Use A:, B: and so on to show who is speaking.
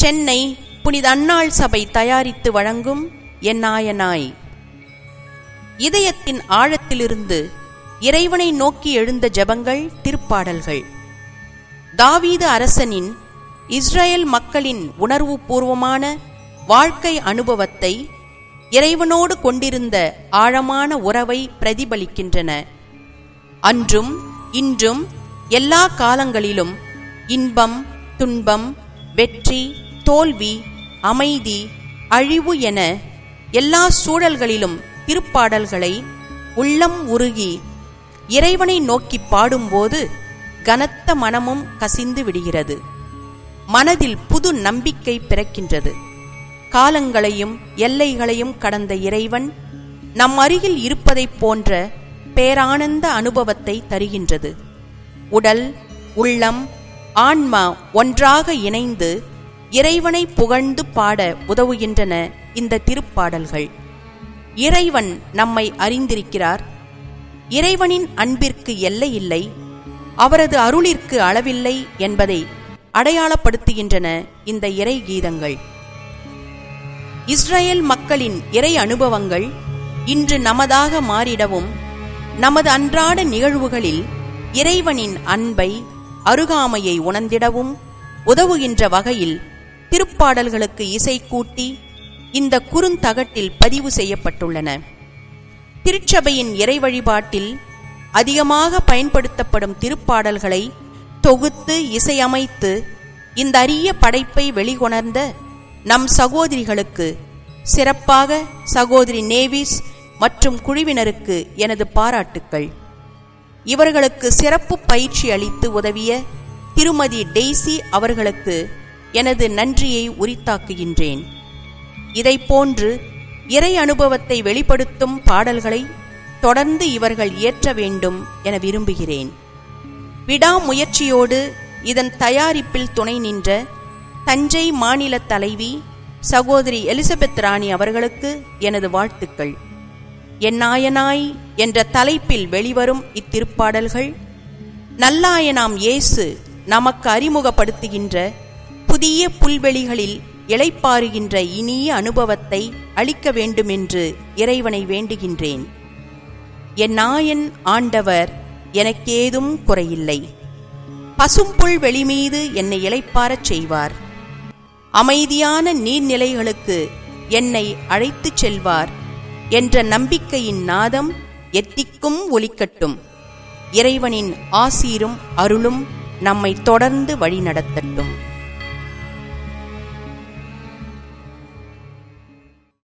A: சென்னை புனித அன்னாள் சபை தயாரித்து வழங்கும் என் நாயனாய் இதயத்தின் ஆழத்திலிருந்து இறைவனை நோக்கி எழுந்த ஜெபங்கள் திருப்பாடல்கள் தாவீது அரசனின் இஸ்ரேல் மக்களின் உணர்வுபூர்வமான வாழ்க்கை அனுபவத்தை இறைவனோடு கொண்டிருந்த ஆழமான உறவை பிரதிபலிக்கின்றன அன்றும் இன்றும் எல்லா காலங்களிலும் இன்பம் துன்பம் வெற்றி தோல்வி அமைதி அழிவு என எல்லா சூழல்களிலும் திருப்பாடல்களை உள்ளம் உருகி இறைவனை நோக்கி பாடும்போது கனத்த மனமும் கசிந்து விடுகிறது மனதில் புது நம்பிக்கை பிறக்கின்றது காலங்களையும் எல்லைகளையும் கடந்த இறைவன் நம் அருகில் இருப்பதைப் போன்ற பேரானந்த அனுபவத்தை தருகின்றது உடல் உள்ளம் ஆன்மா ஒன்றாக இணைந்து இறைவனை புகழ்ந்து பாட உதவுகின்றன இந்த திருப்பாடல்கள் இறைவன் நம்மை அறிந்திருக்கிறார் இறைவனின் அன்பிற்கு எல்லை இல்லை அவரது அருளிற்கு அளவில்லை என்பதை அடையாளப்படுத்துகின்றன இந்த இறை கீதங்கள் இஸ்ரேல் மக்களின் இறை அனுபவங்கள் இன்று நமதாக மாறிடவும் நமது அன்றாட நிகழ்வுகளில் இறைவனின் அன்பை அருகாமையை உணர்ந்திடவும் உதவுகின்ற வகையில் திருப்பாடல்களுக்கு இசை கூட்டி இந்த குறுந்தகட்டில் பதிவு செய்யப்பட்டுள்ளன திருச்சபையின் இறை வழிபாட்டில் அதிகமாக பயன்படுத்தப்படும் திருப்பாடல்களை தொகுத்து இசையமைத்து இந்த அரிய படைப்பை வெளிகொணர்ந்த நம் சகோதரிகளுக்கு சிறப்பாக சகோதரி நேவிஸ் மற்றும் குழுவினருக்கு எனது பாராட்டுக்கள் இவர்களுக்கு சிறப்பு பயிற்சி அளித்து உதவிய திருமதி டெய்சி அவர்களுக்கு எனது நன்றியை உரித்தாக்குகின்றேன் இதைப்போன்று இறை அனுபவத்தை வெளிப்படுத்தும் பாடல்களை தொடர்ந்து இவர்கள் இயற்ற வேண்டும் என விரும்புகிறேன் விடாமுயற்சியோடு இதன் தயாரிப்பில் துணை நின்ற தஞ்சை மாநில தலைவி சகோதரி எலிசபெத் ராணி அவர்களுக்கு எனது வாழ்த்துக்கள் என் நாயனாய் என்ற தலைப்பில் வெளிவரும் இத்திருப்பாடல்கள் நல்லாயனாம் இயேசு நமக்கு அறிமுகப்படுத்துகின்ற புதிய புல்வெளிகளில் இளைப்பாறுகின்ற இனிய அனுபவத்தை அளிக்க வேண்டுமென்று இறைவனை வேண்டுகின்றேன் என் நாயன் ஆண்டவர் எனக்கேதும் குறையில்லை பசும்புல் வெளிமீது என்னை இளைப்பாரச் செய்வார் அமைதியான நீர்நிலைகளுக்கு என்னை அழைத்துச் செல்வார் என்ற நம்பிக்கையின் நாதம் எத்திக்கும் ஒலிக்கட்டும் இறைவனின் ஆசீரும் அருளும் நம்மை தொடர்ந்து வழிநடத்தட்டும்